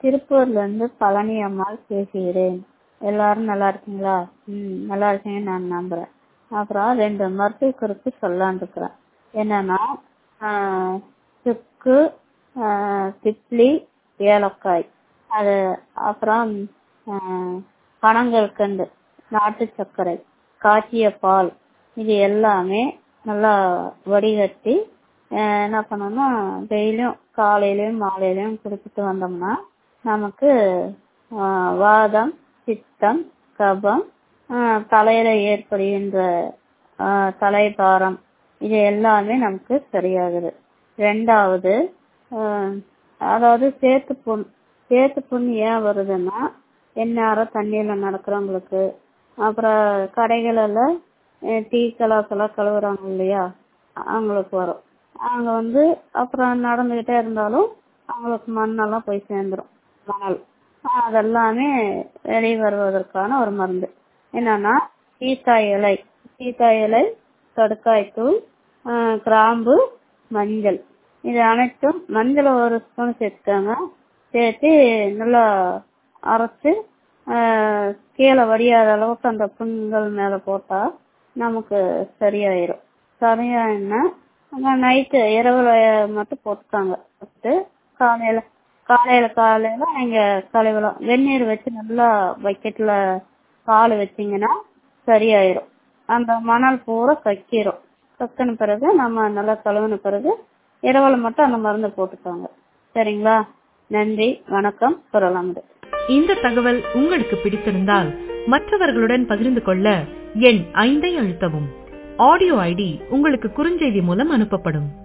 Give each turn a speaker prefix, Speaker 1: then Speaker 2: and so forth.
Speaker 1: திருப்பூர்ல இருந்து பழனி அம்மாள் பேசுகிறேன் எல்லாரும் நல்லா இருக்கீங்களா ம் நல்லா இருக்கீங்கன்னு நான் நம்புறேன் அப்புறம் ரெண்டு மருத்துவ குறிப்பு சொல்லலான்னு இருக்கிறேன் என்னன்னா ஆஹ், சுக்கு ஆஹ், திப்ளி ஏலக்காய் அது அப்புறம் ஆஹ், பனங்கற்கண்டு நாட்டு சர்க்கரை காய்ச்சிய பால் இது எல்லாமே நல்லா வடிகட்டி ஆஹ், என்ன பண்ணணும்னா டெய்லியும் காலையிலயும் மாலையிலயும் குடிச்சிட்டு வந்தோம்னா நமக்கு ஆஹ், வாதம் பித்தம் கபம் ஆஹ், தலையில ஏற்படுகின்ற ஆஹ், தலைபாரம் இது எல்லாமே நமக்கு சரியாகுது ரெண்டாவது ஆஹ், அதாவது சேத்து புண் சேத்து புண் ஏன் வருதுன்னா எந்நேரம் தண்ணியில நடக்கிறவங்களுக்கு அப்புறம் கடைகளில் டீ கலாஸ் எல்லாம் கழுவுறாங்க இல்லையா அவங்களுக்கு வரும் அவங்க வந்து அப்புறம் நடந்துகிட்டே இருந்தாலும் அவங்களுக்கு மண்ணெல்லாம் போய் சேர்ந்துரும் மணல் அதெல்லாமே வெளியே வருவதற்கான ஒரு மருந்து என்னன்னா சீத்தா இலை சீத்தா இலை கடுக்காய் தூள் ஆஹ், கிராம்பு மஞ்சள் இது அனைத்தும் மஞ்சள் ஒரு ஸ்பூன் சேர்த்துக்கோங்க சேர்த்து நல்லா அரைச்சு ஆஹ், கீழே வடியாத அளவுக்கு அந்த புண்கள் மேல போட்டா நமக்கு சரியாயிரும் சரியாயினா நைட்டு இரவுல மட்டும் போட்டுக்காங்க போட்டு காலையில காலையில காலையில நீங்க கழுவலாம் வெந்நீர் வச்சு நல்லா பக்கெட்ல பால் வச்சீங்கன்னா சரியாயிரும் அந்த மணல் பூரா கக்கிரும் கக்கின பிறகு நம்ம நல்லா கழுவின பிறகு இரவுல மட்டும் அந்த மருந்து போட்டுக்கோங்க சரிங்களா நன்றி வணக்கம் குரலாமுது
Speaker 2: இந்த தகவல் உங்களுக்கு பிடித்திருந்தால் மற்றவர்களுடன் பகிர்ந்து கொள்ள எண் ஐந்தை அழுத்தவும் ஆடியோ ஐடி உங்களுக்கு குறுஞ்செய்தி மூலம் அனுப்பப்படும்